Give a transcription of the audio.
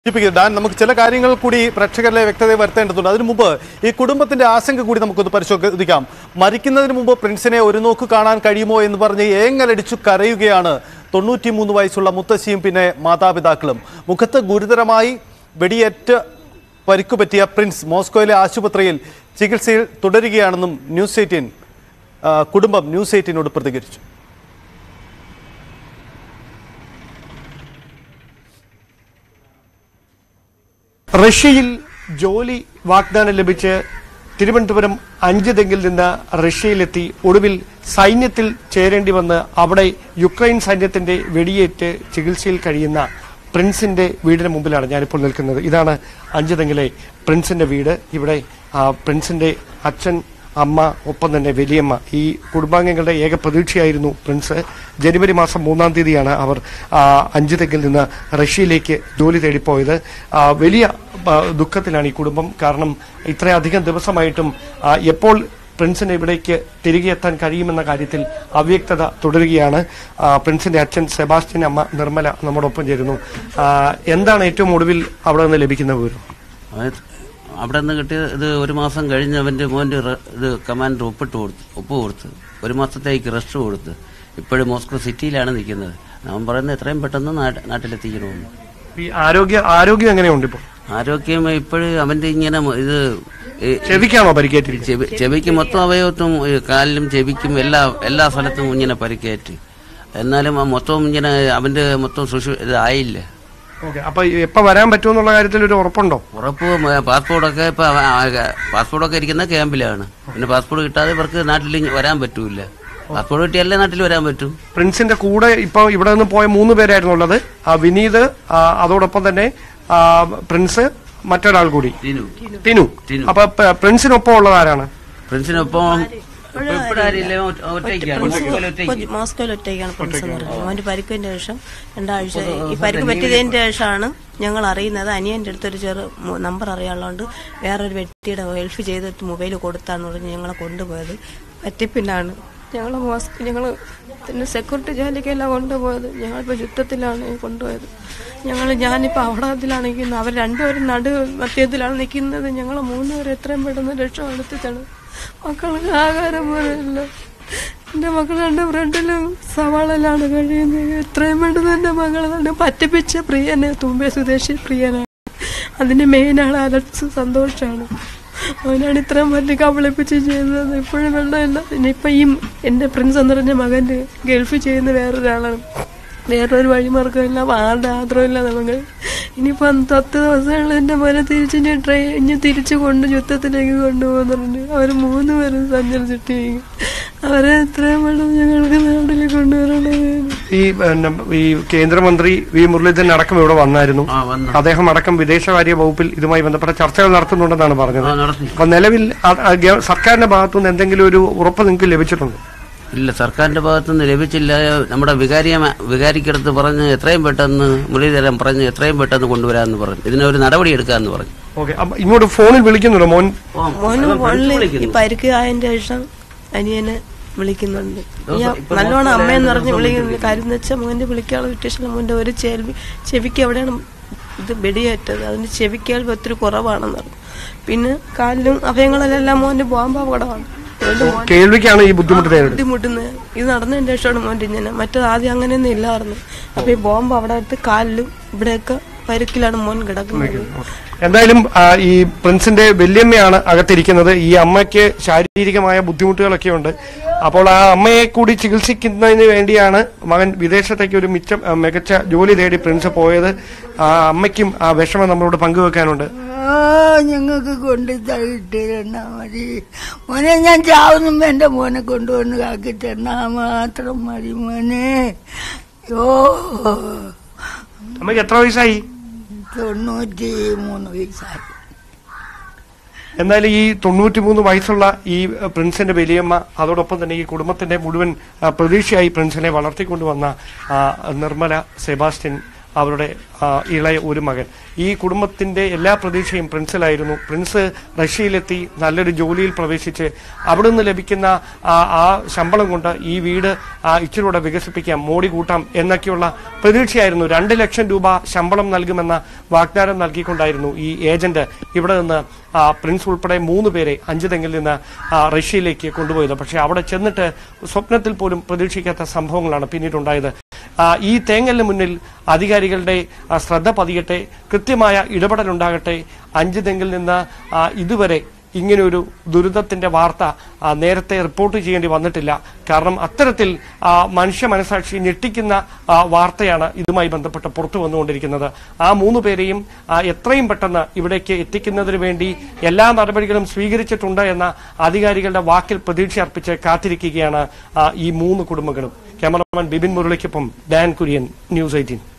സൂചിപ്പിക്കുന്നത് ഡാൻ നമുക്ക് ചില കാര്യങ്ങൾ കൂടി പ്രേക്ഷകരിലെ വ്യക്തത വരുത്തേണ്ടതുണ്ട് അതിനു മുമ്പ് ഈ കുടുംബത്തിന്റെ ആശങ്ക കൂടി നമുക്കൊന്ന് പരിശോധിക്കാം മരിക്കുന്നതിന് മുമ്പ് പ്രിൻസിനെ ഒരു നോക്ക് കാണാൻ കഴിയുമോ എന്ന് പറഞ്ഞ് ഏങ്ങലടിച്ചു കരയുകയാണ് തൊണ്ണൂറ്റിമൂന്ന് വയസ്സുള്ള മുത്തശ്ശിയും പിന്നെ മാതാപിതാക്കളും മുഖത്ത് ഗുരുതരമായി വെടിയേറ്റ് പരിക്കുപറ്റിയ പ്രിൻസ് മോസ്കോയിലെ ആശുപത്രിയിൽ ചികിത്സയിൽ തുടരുകയാണെന്നും ന്യൂസ് എയ്റ്റീൻ ആ, കുടുംബം ന്യൂസ് എയ്റ്റീനോട് പ്രതികരിച്ചു റഷ്യയിൽ ജോലി വാഗ്ദാനം ലഭിച്ച് തിരുവനന്തപുരം അഞ്ച് തെങ്ങിൽ നിന്ന് റഷ്യയിലെത്തി ഒടുവിൽ സൈന്യത്തിൽ ചേരേണ്ടി വന്ന് അവിടെ യുക്രൈൻ സൈന്യത്തിന്റെ വെടിയേറ്റ് ചികിത്സയിൽ കഴിയുന്ന പ്രിൻസിന്റെ വീടിന് മുമ്പിലാണ് ഞാനിപ്പോൾ നിൽക്കുന്നത് ഇതാണ് അഞ്ച് തെങ്ങിലെ പ്രിൻസിന്റെ വീട് ഇവിടെ ആ, പ്രിൻസിന്റെ അച്ഛൻ അമ്മ ഒപ്പം തന്നെ വലിയമ്മ ഈ കുടുംബാംഗങ്ങളുടെ ഏക പ്രതീക്ഷയായിരുന്നു പ്രിൻസ് ജനുവരി മാസം മൂന്നാം തീയതിയാണ് അവർ ആ, അഞ്ച് തെങ്ങിൽ നിന്ന് റഷ്യയിലേക്ക് ജോലി തേടിപ്പോയത് ആ, വലിയ ആ, ദുഃഖത്തിലാണ് ഈ കുടുംബം കാരണം ഇത്രയധികം ദിവസമായിട്ടും ആ, എപ്പോൾ പ്രിൻസിന് ഇവിടേക്ക് തിരികെ എത്താൻ കഴിയുമെന്ന കാര്യത്തിൽ അവ്യക്തത തുടരുകയാണ് ആ, പ്രിൻസിന്റെ അച്ഛൻ സെബാസ്റ്റ്യൻ അമ്മ നിർമ്മല നമ്മോടൊപ്പം ചേരുന്നു ആ, എന്താണ് ഏറ്റവും ഒടുവിൽ അവിടെ നിന്ന് ലഭിക്കുന്ന വിവരം അത് അവിടെ നിന്ന് കിട്ടിയ ഇത് ഒരു മാസം കഴിഞ്ഞ് അവന്റെ മോന്റെ റെ- ഇത് കമാൻഡർ ഒപ്പിട്ട് കൊടുത്തു ഒപ്പ് കൊടുത്ത് ഒരു മാസത്തേക്ക് റെസ്റ്റ് കൊടുത്ത് ഇപ്പോഴും മോസ്കോ സിറ്റിയിലാണ് നിൽക്കുന്നത് അവൻ പറയുന്നത് എത്രയും പെട്ടെന്ന് നാട്ട്- നാട്ടിലെത്തിക്കണമെന്ന് ഈ ആരോഗ്യ ആരോഗ്യം എങ്ങനെയുണ്ട് ഇപ്പോൾ ആരോഗ്യം ഇപ്പോഴും അവന്റെ ഇങ്ങനെ മ- ഇത് ഈ ചെവിക്കാണോ പരിക്കേറ്റിരിക്കുന്നത് ചെവി ചെവിക്ക് മൊത്തം അവയവത്തും ഈ കാലിലും ചെവിക്കും എല്ലാ എല്ലാ സ്ഥലത്തും ഇങ്ങനെ പരിക്കേറ്റ് എന്നാലും ആ മൊത്തം ഇങ്ങനെ അവന്റെ മൊത്തം സുഷു ഇത് ആയില്ല ഓക്കെ അപ്പൊ എപ്പോ വരാൻ പറ്റുമെന്നുള്ള കാര്യത്തിൽ ഒരു ഉറപ്പുണ്ടോ ഉറപ്പ് മ- പാസ്പോർട്ടൊക്കെ ഇപ്പൊ അവ- ആ- പാസ്പോർട്ടൊക്കെ ഇരിക്കുന്ന ക്യാമ്പിലാണ് പിന്നെ പാസ്പോർട്ട് കിട്ടാതെ ഇവർക്ക് നാട്ടിൽ ഇങ്ങ് വരാൻ പറ്റൂല പാസ്പോർട്ട് കിട്ടിയാലേ നാട്ടിൽ വരാൻ പറ്റും പ്രിൻസിന്റെ കൂടെ ഇപ്പൊ ഇവിടെ നിന്ന് പോയ മൂന്ന് പേരായിരുന്നു ഉള്ളത് ആ, വിനീത് ആ, അതോടൊപ്പം തന്നെ ആ, പ്രിൻസ് മറ്റൊരാൾ കൂടി ടിനു ടിനു ടിനു. അപ്പൊ പ- പ്രിൻസിനൊപ്പം ഉള്ളത് ആരാണ് പ്രിൻസിനൊപ്പം ഇപ്പൊ ഇവിടെ ആരുമില്ല ഒറ്റ- ഒറ്റയ്ക്കാണ് മോസ്കോയിൽ ഒറ്റയ്ക്ക് കൊച്ചി- മോസ്കോയിൽ ഒറ്റയ്ക്കാണ് പ്രിൻസ് എന്ന് പറയുന്നത് അവന്റെ പരിക്കിന്റെ ശേഷം രണ്ടാഴ്ച ഈ പരിക്ക് പറ്റിയതിന്റെ ശേഷമാണ് ഞങ്ങൾ അറിയുന്നത് അനിയന്റെ അടുത്തൊരു ചെറു മു- നമ്പർ അറിയാനുള്ളതുകൊണ്ട് വേറൊരു വ്യക്തിയുടെ ഹെൽപ്പ് ചെയ്തിട്ട് മൊബൈൽ കൊടുത്താന്ന് പറഞ്ഞ് ഞങ്ങളെ കൊണ്ടുപോയത് പറ്റിപ്പിന്നാണ് ഞങ്ങൾ മോസ്ക് ഞങ്ങൾ പിന്നെ സെക്യൂരിറ്റി ജോലിക്കെല്ലാം കൊണ്ടുപോയത് ഞങ്ങളിപ്പോൾ യുദ്ധത്തിലാണ് കൊണ്ടുപോയത് ഞങ്ങൾ ഞാനിപ്പോൾ അവിടെ അതിലാണ് നിൽക്കുന്നത് അവർ രണ്ടുപേരും നടു മധ്യത്തിലാണ് നിൽക്കുന്നത് ഞങ്ങൾ മൂന്നുപേരും എത്രയും പെട്ടെന്ന് രക്ഷപ്പെടുത്തിച്ചാണ് മക്കൾക്ക് ആഹാരം പോലെയല്ല എന്റെ മക്കൾ രണ്ട് ഫ്രണ്ടിലും സവാളിലാണ് കഴിയുന്നത് എത്രയും പെട്ടെന്ന് എന്റെ മകൾ തന്നെ പറ്റിപ്പിച്ച പ്രിയനെ തുമ്പെ സ്വദേശി പ്രിയനാണ് അതിന്റെ മെയിനാണ് അലക്സ് സന്തോഷാണ് അവനാണ് ഇത്രയും വലിയ കബളിപ്പിച്ച് ചെയ്തത് ഇപ്പോഴും വെള്ളമില്ല പിന്നെ ഇപ്പൊ ഈ എന്റെ പ്രിൻസ് എന്ന് പറഞ്ഞ മകന്റെ ഗൾഫിൽ ചെയ്യുന്ന വേറൊരാളാണ് വേറൊരു വഴിമാർഗ്ഗമില്ല ആരുടെ ആദരവില്ല നമുക്ക് ഇനിയിപ്പോ പത്ത് ദിവസങ്ങളിൽ എന്റെ മോനെ തിരിച്ച് ഇനി ട്രെയിൻ ഇനി തിരിച്ചു കൊണ്ട് യുദ്ധത്തിലേക്ക് കൊണ്ടുപോകുന്നുണ്ട് അവര് മൂന്ന് പേരും സഞ്ചരിച്ചിട്ട് അവരെ എത്രയും വേണം ഞങ്ങൾക്ക് നാട്ടിൽ കൊണ്ടുവരണേ ഈ പിന്നെ, ഈ കേന്ദ്രമന്ത്രി വി മുരളീധരൻ അടക്കം ഇവിടെ വന്നായിരുന്നു ആ വന്നു അദ്ദേഹം അടക്കം വിദേശകാര്യ വകുപ്പിൽ ഇതുമായി ബന്ധപ്പെട്ട ചർച്ചകൾ നടത്തുന്നുണ്ടെന്നാണ് പറഞ്ഞത് ആ നടത്തി അപ്പൊ നിലവിൽ ആ- ആ ഗവ- സർക്കാരിന്റെ ഭാഗത്തുനിന്ന് എന്തെങ്കിലും ഒരു ഉറപ്പ് നിങ്ങൾക്ക് ലഭിച്ചിട്ടുണ്ടോ ഇല്ല സർക്കാരിന്റെ ഭാഗത്തുനിന്ന് ലഭിച്ചില്ല നമ്മുടെ വികാരിയ വികാരിക്കടുത്ത് പറഞ്ഞ് എത്രയും പെട്ടെന്ന് മുരളീധരൻ പറഞ്ഞ് എത്രയും പെട്ടെന്ന് കൊണ്ടുവരാമെന്ന് പറഞ്ഞു ഇതിനൊരു നടപടി എടുക്കാമെന്ന് പറഞ്ഞു ഓക്കെ അപ്പൊ ഇങ്ങോട്ട് ഫോണിൽ വിളിക്കുന്നുണ്ടോ മോൻ മോന് അവൻ ഫോണില് ഈ വിളിക്കുന്നു. പരിക്ക് ആയതിന്റെ ശേഷം അനിയനെ വിളിക്കുന്നുണ്ട് ഞാൻ നല്ലോണം അമ്മയെന്ന് പറഞ്ഞ് വിളിക്കുന്നുണ്ട് കാര്യം എന്ന് വെച്ചാൽ മോന്റെ വിളിക്കാനുള്ള വിട്ടേഷൻ മോന്റെ ഒരു ചെവി ചെവിക്ക് എവിടെയാണ് ഇത് വെടിയേറ്റത് അതിന് ചെവിക്കേൾവ് ഒത്തിരി കുറവാണെന്ന് പറഞ്ഞു പിന്നെ കാലിലും അവയങ്ങളിലെല്ലാം മോന്റെ ബോംബ് അപകടമാണ് അതുകൊണ്ട് മോൻ കേൾവിക്കാണ് ഈ ബുദ്ധിമുട്ട് നേരിടുന്നത് ബുദ്ധിമുട്ടുന്നത് ഇത് നടന്നതിന് ശേഷമാണ് മോന്റെ ഇങ്ങനെ മറ്റേത് ആദ്യം അങ്ങനെയൊന്നും ഇല്ലായിരുന്നു അപ്പൊ ഈ ബോംബ് അവിടെ അടുത്ത് കാലിലും ഇവിടെയൊക്കെ പരുക്കിലാണ് മോൻ കിടക്കുന്നത് എന്തായാലും ആ, ഈ പ്രിൻസിന്റെ വല്യമ്മയാണ് അകത്തിരിക്കുന്നത് ഈ അമ്മയ്ക്ക് ശാരീരികമായ ബുദ്ധിമുട്ടുകളൊക്കെ ഉണ്ട് അപ്പോൾ ആ അമ്മയെ കൂടി ചികിത്സിക്കുന്നതിന് വേണ്ടിയാണ് മകൻ വിദേശത്തേക്ക് ഒരു മിച്ചം ആ, മികച്ച ജോലി തേടി പ്രിൻസ് പോയത് ആ അമ്മയ്ക്കും ആ വിഷമം നമ്മളോട് പങ്കുവെക്കാനുണ്ട് ആ ഞങ്ങൾക്ക് കൊണ്ട് തന്നിട്ട് തന്നാ മതി മോനെ ഞാൻ ചാവുന്നുമ്പോ എന്റെ മോനെ കൊണ്ടുവന്ന് കാക്കി തന്നാ മാത്രം മതി മോനെ ഓ അമ്മയ്ക്ക് എത്ര വയസ്സായി തൊണ്ണൂറ്റി മൂന്ന് വയസ്സായി എന്തായാലും ഈ തൊണ്ണൂറ്റിമൂന്ന് വയസ്സുള്ള ഈ അഹ്, പ്രിൻസിന്റെ വലിയമ്മ അതോടൊപ്പം തന്നെ ഈ കുടുംബത്തിന്റെ മുഴുവൻ അഹ്, പ്രതീക്ഷയായി പ്രിൻസിനെ വളർത്തിക്കൊണ്ടുവന്ന ആ, നിർമ്മല സെബാസ്റ്റ്യൻ അവരുടെ ആ, ഇളയ ഒരു മകൻ ഈ കുടുംബത്തിന്റെ എല്ലാ പ്രതീക്ഷയും പ്രിൻസിലായിരുന്നു പ്രിൻസ് റഷ്യയിലെത്തി നല്ലൊരു ജോലിയിൽ പ്രവേശിച്ച് അവിടെ നിന്ന് ലഭിക്കുന്ന ആ ആ ശമ്പളം കൊണ്ട് ഈ വീട് ആ, ഇച്ചിരൂടെ വികസിപ്പിക്കാം മോടി കൂട്ടാം എന്നൊക്കെയുള്ള പ്രതീക്ഷയായിരുന്നു രണ്ട് ലക്ഷം രൂപ ശമ്പളം നൽകുമെന്ന വാഗ്ദാനം നൽകിക്കൊണ്ടായിരുന്നു ഈ ഏജന്റ് ഇവിടെ നിന്ന് ആ, പ്രിൻസ് ഉൾപ്പെടെ മൂന്ന് പേരെ അഞ്ച് തെങ്ങിൽ നിന്ന് ആ, റഷ്യയിലേക്ക് കൊണ്ടുപോയത് പക്ഷേ അവിടെ ചെന്നിട്ട് സ്വപ്നത്തിൽ പോലും പ്രതീക്ഷിക്കാത്ത സംഭവങ്ങളാണ് പിന്നീടുണ്ടായത് ആ, ഈ തേങ്ങലിന് മുന്നിൽ അധികാരികളുടെ ആ, ശ്രദ്ധ പതിയട്ടെ കൃത്യമായ ഇടപെടലുണ്ടാകട്ടെ അഞ്ച് തെങ്ങിൽ നിന്ന് ആ, ഇതുവരെ ഇങ്ങനെയൊരു ദുരിതത്തിന്റെ വാർത്ത ആ, നേരത്തെ റിപ്പോർട്ട് ചെയ്യേണ്ടി വന്നിട്ടില്ല കാരണം അത്തരത്തിൽ ആ, മനുഷ്യ മനസാക്ഷി ഞെട്ടിക്കുന്ന ആ, വാർത്തയാണ് ഇതുമായി ബന്ധപ്പെട്ട് പുറത്തു വന്നുകൊണ്ടിരിക്കുന്നത് ആ മൂന്ന് പേരെയും ആ, എത്രയും പെട്ടെന്ന് ഇവിടേക്ക് എത്തിക്കുന്നതിന് വേണ്ടി എല്ലാ നടപടികളും സ്വീകരിച്ചിട്ടുണ്ട് എന്ന അധികാരികളുടെ വാക്കിൽ പ്രതീക്ഷ അർപ്പിച്ച് കാത്തിരിക്കുകയാണ് ആ, ഈ മൂന്ന് കുടുംബങ്ങളും ക്യാമറമാൻ ബിബിൻ മുരളിക്കൊപ്പം ഡാൻ കുര്യൻ ന്യൂസ് എയ്റ്റീൻ